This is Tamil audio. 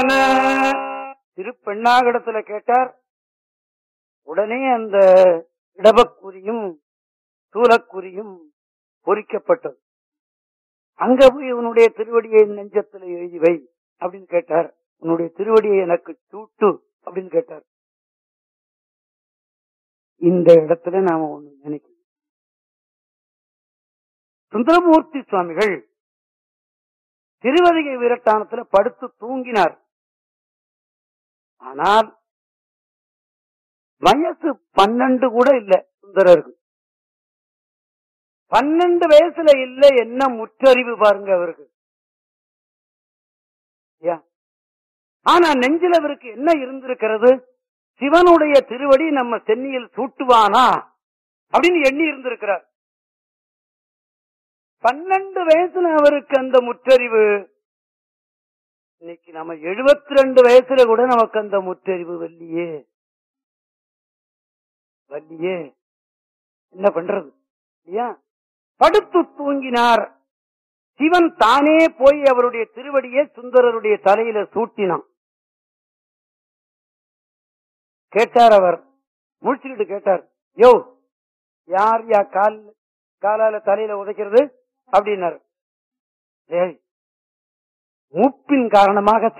திருப்பெண்ணாகடத்துல கேட்டார் உடனே அந்த இடபக்குறியும் சூலக்குறியும் பொறிக்கப்பட்டது அங்க போய் உன்னுடைய திருவடியை நெஞ்சத்துல எழுதி வை அப்படின்னு கேட்டார் உன்னுடைய திருவடியை எனக்கு சூட்டு அப்படின்னு கேட்டார் இந்த இடத்துல நாம ஒண்ணு நினைக்கணும் சுந்தரமூர்த்தி சுவாமிகள் திருவதிகை வீரட்டானத்துல படுத்து தூங்கினார் ஆனால் வயசு பன்னெண்டு கூட இல்ல சுந்தரருக்கு பன்னெண்டு வயசுல இல்ல என்ன முற்றறிவு பாருங்க அவருக்கு ஐயா. ஆனா நெஞ்சில் அவருக்கு என்ன இருந்திருக்கிறது சிவனுடைய திருவடி நம்ம சென்னியில் சூட்டுவானா அப்படின்னு எண்ணி இருந்திருக்கிறார் பன்னெண்டு வயசுல அவருக்கு அந்த முற்றறிவு இன்னைக்கு நம்ம எழுபத்தி ரெண்டு வயசுல கூட நமக்கு அந்த முற்றறிவு வல்லியே வல்லியே என்ன பண்றது இல்லையா படுத்து தூங்கினார் சிவன் தானே போய் அவருடைய திருவடியை சுந்தரருடைய தலையில சூட்டினான் கேட்டார் அவர் முடிச்சுக்கிட்டு கேட்டார் யோ யார் யா கால் காலால தலையில உதைக்கிறது அப்படின்னாரு ஏய் மூப்பின் காரணமாக